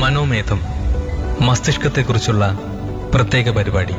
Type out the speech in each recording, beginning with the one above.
മനോമേധം മസ്തിഷ്കത്തെക്കുറിച്ചുള്ള പ്രത്യേക പരിപാടി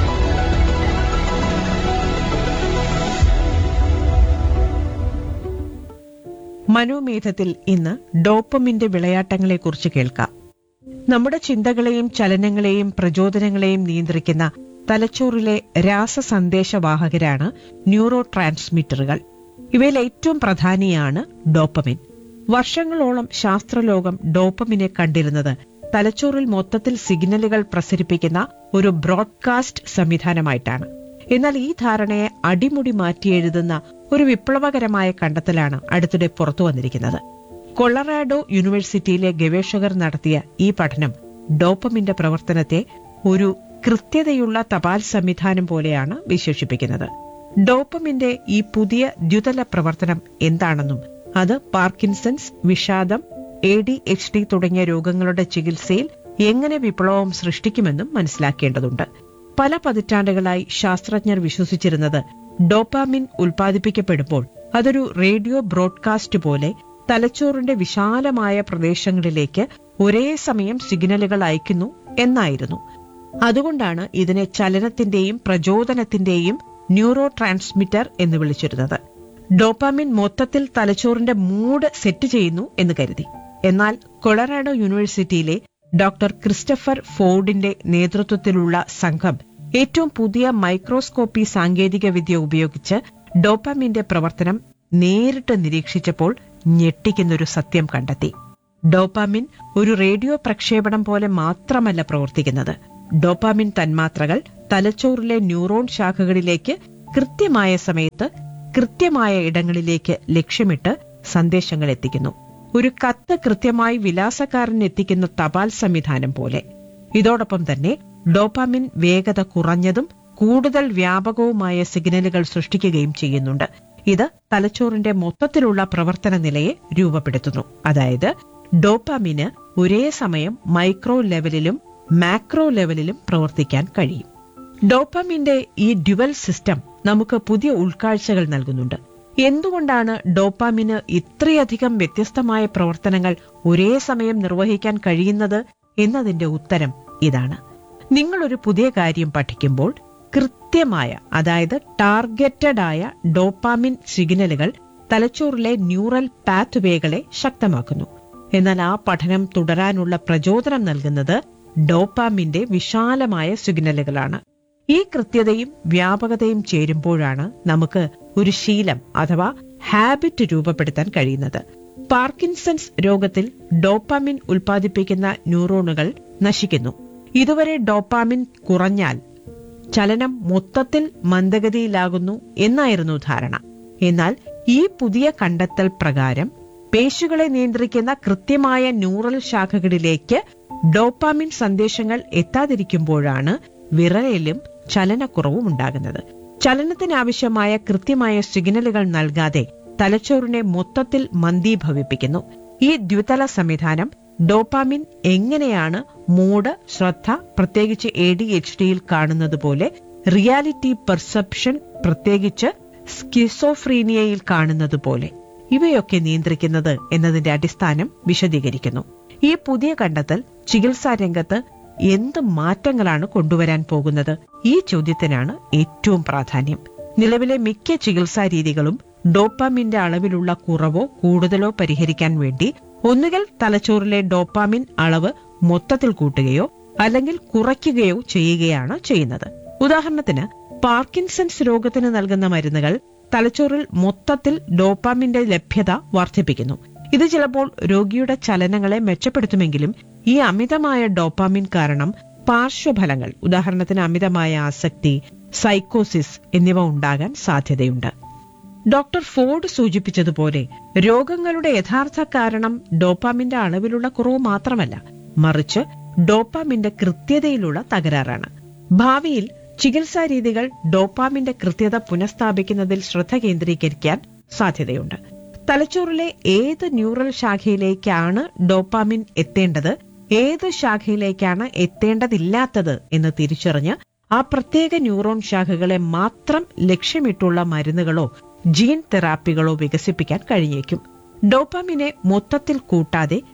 മനോമേധത്തിൽ ഇന്ന് ഡോപ്പമിന്റെ വിളയാട്ടങ്ങളെക്കുറിച്ച് കേൾക്കാം നമ്മുടെ ചിന്തകളെയും ചലനങ്ങളെയും പ്രചോദനങ്ങളെയും നിയന്ത്രിക്കുന്ന തലച്ചോറിലെ രാസസന്ദേശവാഹകരാണ് ന്യൂറോ ട്രാൻസ്മിറ്ററുകൾ ഇവയിൽ ഏറ്റവും പ്രധാനിയാണ് ഡോപ്പമിൻ വർഷങ്ങളോളം ശാസ്ത്രലോകം ഡോപ്പമിനെ കണ്ടിരുന്നത് തലച്ചോറിൽ മൊത്തത്തിൽ സിഗ്നലുകൾ പ്രസരിപ്പിക്കുന്ന ഒരു ബ്രോഡ്കാസ്റ്റ് സംവിധാനമായിട്ടാണ് എന്നാൽ ഈ ധാരണയെ അടിമുടി മാറ്റിയെഴുതുന്ന ഒരു വിപ്ലവകരമായ കണ്ടെത്തലാണ് അടുത്തിടെ പുറത്തു വന്നിരിക്കുന്നത് കൊളറാഡോ യൂണിവേഴ്സിറ്റിയിലെ ഗവേഷകർ നടത്തിയ ഈ പഠനം ഡോപ്പമിന്റെ പ്രവർത്തനത്തെ ഒരു കൃത്യതയുള്ള തപാൽ സംവിധാനം പോലെയാണ് വിശേഷിപ്പിക്കുന്നത് ഡോപ്പമിന്റെ ഈ പുതിയ ദ്വിതല പ്രവർത്തനം എന്താണെന്നും അത് പാർക്കിൻസൺസ് വിഷാദം എ ഡി എച്ച് ഡി തുടങ്ങിയ രോഗങ്ങളുടെ ചികിത്സയിൽ എങ്ങനെ വിപ്ലവം സൃഷ്ടിക്കുമെന്നും മനസ്സിലാക്കേണ്ടതുണ്ട് പല പതിറ്റാണ്ടുകളായി ശാസ്ത്രജ്ഞർ വിശ്വസിച്ചിരുന്നത് ഡോപ്പാമിൻ ഉൽപ്പാദിപ്പിക്കപ്പെടുമ്പോൾ അതൊരു റേഡിയോ ബ്രോഡ്കാസ്റ്റ് പോലെ തലച്ചോറിന്റെ വിശാലമായ പ്രദേശങ്ങളിലേക്ക് ഒരേ സമയം സിഗ്നലുകൾ അയക്കുന്നു എന്നായിരുന്നു അതുകൊണ്ടാണ് ഇതിനെ ചലനത്തിന്റെയും പ്രചോദനത്തിന്റെയും ന്യൂറോ ട്രാൻസ്മിറ്റർ എന്ന് വിളിച്ചിരുന്നത് ഡോപ്പാമിൻ മൊത്തത്തിൽ തലച്ചോറിന്റെ മൂഡ് സെറ്റ് ചെയ്യുന്നു എന്ന് കരുതി എന്നാൽ കൊളറാഡോ യൂണിവേഴ്സിറ്റിയിലെ ഡോക്ടർ ക്രിസ്റ്റഫർ ഫോർഡിന്റെ നേതൃത്വത്തിലുള്ള സംഘം ഏറ്റവും പുതിയ മൈക്രോസ്കോപ്പി സാങ്കേതിക വിദ്യ ഉപയോഗിച്ച് ഡോപ്പാമിന്റെ പ്രവർത്തനം നേരിട്ട് നിരീക്ഷിച്ചപ്പോൾ ഞെട്ടിക്കുന്നൊരു സത്യം കണ്ടെത്തി ഡോപ്പാമിൻ ഒരു റേഡിയോ പ്രക്ഷേപണം പോലെ മാത്രമല്ല പ്രവർത്തിക്കുന്നത് ഡോപ്പാമിൻ തന്മാത്രകൾ തലച്ചോറിലെ ന്യൂറോൺ ശാഖകളിലേക്ക് കൃത്യമായ സമയത്ത് കൃത്യമായ ഇടങ്ങളിലേക്ക് ലക്ഷ്യമിട്ട് സന്ദേശങ്ങൾ എത്തിക്കുന്നു ഒരു കത്ത് കൃത്യമായി വിലാസക്കാരൻ എത്തിക്കുന്ന തപാൽ സംവിധാനം പോലെ ഇതോടൊപ്പം തന്നെ ഡോപ്പാമിൻ വേഗത കുറഞ്ഞതും കൂടുതൽ വ്യാപകവുമായ സിഗ്നലുകൾ സൃഷ്ടിക്കുകയും ചെയ്യുന്നുണ്ട് ഇത് തലച്ചോറിന്റെ മൊത്തത്തിലുള്ള പ്രവർത്തന നിലയെ രൂപപ്പെടുത്തുന്നു അതായത് ഡോപ്പാമിന് ഒരേ സമയം മൈക്രോ ലെവലിലും മാക്രോ ലെവലിലും പ്രവർത്തിക്കാൻ കഴിയും ഡോപ്പാമിന്റെ ഈ ഡ്യുവൽ സിസ്റ്റം നമുക്ക് പുതിയ ഉൾക്കാഴ്ചകൾ നൽകുന്നുണ്ട് എന്തുകൊണ്ടാണ് ഡോപ്പാമിന് ഇത്രയധികം വ്യത്യസ്തമായ പ്രവർത്തനങ്ങൾ ഒരേ സമയം നിർവഹിക്കാൻ കഴിയുന്നത് എന്നതിന്റെ ഉത്തരം ഇതാണ് നിങ്ങൾ ഒരു പുതിയ കാര്യം പഠിക്കുമ്പോൾ കൃത്യമായ അതായത് ടാർഗറ്റഡ് ആയ ഡോപ്പാമിൻ സിഗ്നലുകൾ തലച്ചോറിലെ ന്യൂറൽ പാത്വേകളെ ശക്തമാക്കുന്നു എന്നാൽ ആ പഠനം തുടരാനുള്ള പ്രചോദനം നൽകുന്നത് ഡോപ്പാമിന്റെ വിശാലമായ സിഗ്നലുകളാണ് ഈ കൃത്യതയും വ്യാപകതയും ചേരുമ്പോഴാണ് നമുക്ക് ഒരു ശീലം അഥവാ ഹാബിറ്റ് രൂപപ്പെടുത്താൻ കഴിയുന്നത് പാർക്കിൻസൺസ് രോഗത്തിൽ ഡോപ്പാമിൻ ഉൽപ്പാദിപ്പിക്കുന്ന ന്യൂറോണുകൾ നശിക്കുന്നു ഇതുവരെ ഡോപ്പാമിൻ കുറഞ്ഞാൽ ചലനം മൊത്തത്തിൽ മന്ദഗതിയിലാകുന്നു എന്നായിരുന്നു ധാരണ എന്നാൽ ഈ പുതിയ കണ്ടെത്തൽ പ്രകാരം പേശികളെ നിയന്ത്രിക്കുന്ന കൃത്യമായ ന്യൂറൽ ശാഖകളിലേക്ക് ഡോപ്പാമിൻ സന്ദേശങ്ങൾ എത്താതിരിക്കുമ്പോഴാണ് വിറയലും ചലനക്കുറവും ഉണ്ടാകുന്നത് ചലനത്തിനാവശ്യമായ കൃത്യമായ സിഗ്നലുകൾ നൽകാതെ തലച്ചോറിനെ മൊത്തത്തിൽ മന്ദീഭവിപ്പിക്കുന്നു ഈ ദ്വിതല സംവിധാനം ഡോപ്പാമിൻ എങ്ങനെയാണ് മൂഡ് ശ്രദ്ധ പ്രത്യേകിച്ച് എ ഡി എച്ച് ഡിയിൽ കാണുന്നത് പോലെ റിയാലിറ്റി പെർസെപ്ഷൻ പ്രത്യേകിച്ച് സ്കിസോഫ്രീനിയയിൽ കാണുന്നത് പോലെ ഇവയൊക്കെ നിയന്ത്രിക്കുന്നത് എന്നതിന്റെ അടിസ്ഥാനം വിശദീകരിക്കുന്നു ഈ പുതിയ കണ്ടെത്തൽ ചികിത്സാ രംഗത്ത് എന്ത് മാറ്റങ്ങളാണ് കൊണ്ടുവരാൻ പോകുന്നത് ഈ ചോദ്യത്തിനാണ് ഏറ്റവും പ്രാധാന്യം നിലവിലെ മിക്ക ചികിത്സാ രീതികളും ഡോപ്പാമിന്റെ അളവിലുള്ള കുറവോ കൂടുതലോ പരിഹരിക്കാൻ വേണ്ടി ഒന്നുകിൽ തലച്ചോറിലെ ഡോപ്പാമിൻ അളവ് മൊത്തത്തിൽ കൂട്ടുകയോ അല്ലെങ്കിൽ കുറയ്ക്കുകയോ ചെയ്യുകയാണ് ചെയ്യുന്നത് ഉദാഹരണത്തിന് പാർക്കിൻസൺസ് രോഗത്തിന് നൽകുന്ന മരുന്നുകൾ തലച്ചോറിൽ മൊത്തത്തിൽ ഡോപ്പാമിന്റെ ലഭ്യത വർദ്ധിപ്പിക്കുന്നു ഇത് ചിലപ്പോൾ രോഗിയുടെ ചലനങ്ങളെ മെച്ചപ്പെടുത്തുമെങ്കിലും ഈ അമിതമായ ഡോപ്പാമിൻ കാരണം പാർശ്വഫലങ്ങൾ ഉദാഹരണത്തിന് അമിതമായ ആസക്തി സൈക്കോസിസ് എന്നിവ ഉണ്ടാകാൻ സാധ്യതയുണ്ട് ഡോക്ടർ ഫോർഡ് സൂചിപ്പിച്ചതുപോലെ രോഗങ്ങളുടെ യഥാർത്ഥ കാരണം ഡോപ്പാമിന്റെ അളവിലുള്ള കുറവ് മാത്രമല്ല മറിച്ച് ഡോപ്പാമിന്റെ കൃത്യതയിലുള്ള തകരാറാണ് ഭാവിയിൽ ചികിത്സാ രീതികൾ ഡോപ്പാമിന്റെ കൃത്യത പുനഃസ്ഥാപിക്കുന്നതിൽ ശ്രദ്ധ കേന്ദ്രീകരിക്കാൻ സാധ്യതയുണ്ട് തലച്ചോറിലെ ഏത് ന്യൂറൽ ശാഖയിലേക്കാണ് ഡോപ്പാമിൻ എത്തേണ്ടത് ഏത് ശാഖയിലേക്കാണ് എത്തേണ്ടതില്ലാത്തത് എന്ന് തിരിച്ചറിഞ്ഞ് ആ പ്രത്യേക ന്യൂറോൺ ശാഖകളെ മാത്രം ലക്ഷ്യമിട്ടുള്ള മരുന്നുകളോ ജീൻ തെറാപ്പികളോ വികസിപ്പിക്കാൻ കഴിഞ്ഞേക്കും ഡോപ്പാമിനെ മൊത്തത്തിൽ കൂട്ടാതെ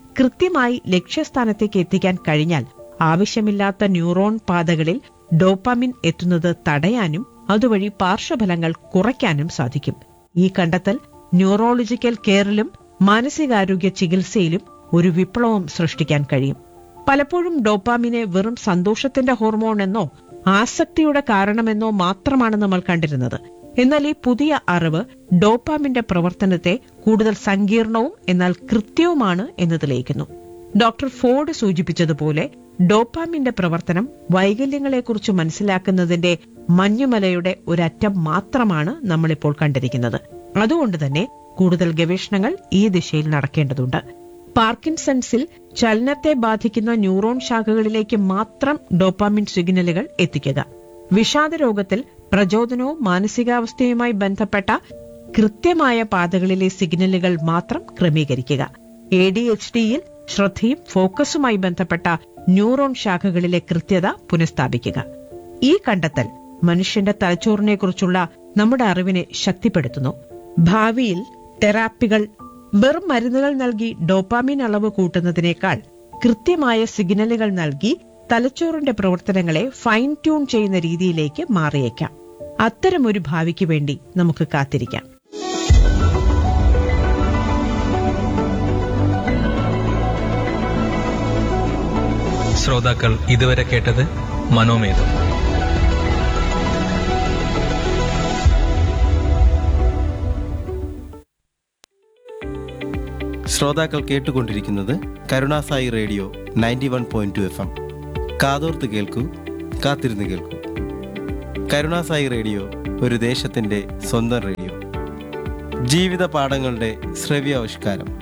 കൃത്യമായി ലക്ഷ്യസ്ഥാനത്തേക്ക് എത്തിക്കാൻ കഴിഞ്ഞാൽ ആവശ്യമില്ലാത്ത ന്യൂറോൺ പാതകളിൽ ഡോപ്പാമിൻ എത്തുന്നത് തടയാനും അതുവഴി പാർശ്വഫലങ്ങൾ കുറയ്ക്കാനും സാധിക്കും ഈ കണ്ടെത്തൽ ന്യൂറോളജിക്കൽ കെയറിലും മാനസികാരോഗ്യ ചികിത്സയിലും ഒരു വിപ്ലവം സൃഷ്ടിക്കാൻ കഴിയും പലപ്പോഴും ഡോപ്പാമിനെ വെറും സന്തോഷത്തിന്റെ ഹോർമോൺ എന്നോ ആസക്തിയുടെ കാരണമെന്നോ മാത്രമാണ് നമ്മൾ കണ്ടിരുന്നത് എന്നാൽ ഈ പുതിയ അറിവ് ഡോപ്പാമിന്റെ പ്രവർത്തനത്തെ കൂടുതൽ സങ്കീർണവും എന്നാൽ കൃത്യവുമാണ് എന്ന് തെളിയിക്കുന്നു ഡോക്ടർ ഫോർഡ് സൂചിപ്പിച്ചതുപോലെ ഡോപ്പാമിന്റെ പ്രവർത്തനം വൈകല്യങ്ങളെക്കുറിച്ച് മനസ്സിലാക്കുന്നതിന്റെ മഞ്ഞുമലയുടെ ഒരറ്റം മാത്രമാണ് നമ്മളിപ്പോൾ കണ്ടിരിക്കുന്നത് അതുകൊണ്ട് തന്നെ കൂടുതൽ ഗവേഷണങ്ങൾ ഈ ദിശയിൽ നടക്കേണ്ടതുണ്ട് പാർക്കിൻസൺസിൽ ചലനത്തെ ബാധിക്കുന്ന ന്യൂറോൺ ശാഖകളിലേക്ക് മാത്രം ഡോപ്പാമിൻ സിഗ്നലുകൾ എത്തിക്കുക വിഷാദരോഗത്തിൽ പ്രചോദനവും മാനസികാവസ്ഥയുമായി ബന്ധപ്പെട്ട കൃത്യമായ പാതകളിലെ സിഗ്നലുകൾ മാത്രം ക്രമീകരിക്കുക എ ഡി എച്ച് ഡിയിൽ ശ്രദ്ധയും ഫോക്കസുമായി ബന്ധപ്പെട്ട ന്യൂറോൺ ശാഖകളിലെ കൃത്യത പുനഃസ്ഥാപിക്കുക ഈ കണ്ടെത്തൽ മനുഷ്യന്റെ തലച്ചോറിനെക്കുറിച്ചുള്ള നമ്മുടെ അറിവിനെ ശക്തിപ്പെടുത്തുന്നു ഭാവിയിൽ തെറാപ്പികൾ വെറും മരുന്നുകൾ നൽകി ഡോപ്പാമിൻ അളവ് കൂട്ടുന്നതിനേക്കാൾ കൃത്യമായ സിഗ്നലുകൾ നൽകി തലച്ചോറിന്റെ പ്രവർത്തനങ്ങളെ ഫൈൻ ട്യൂൺ ചെയ്യുന്ന രീതിയിലേക്ക് മാറിയേക്കാം അത്തരമൊരു ഭാവിക്ക് വേണ്ടി നമുക്ക് കാത്തിരിക്കാം ശ്രോതാക്കൾ ഇതുവരെ കേട്ടത് മനോമേധം ശ്രോതാക്കൾ കേട്ടുകൊണ്ടിരിക്കുന്നത് Karunasai radio ninety one point two F M കാതോർത്ത് കേൾക്കൂ കാത്തിരുന്ന് കേൾക്കൂ കരുണാസായി റേഡിയോ ഒരു ദേശത്തിൻ്റെ സ്വന്തം റേഡിയോ ജീവിത പാഠങ്ങളുടെ ശ്രവ്യാവിഷ്കാരം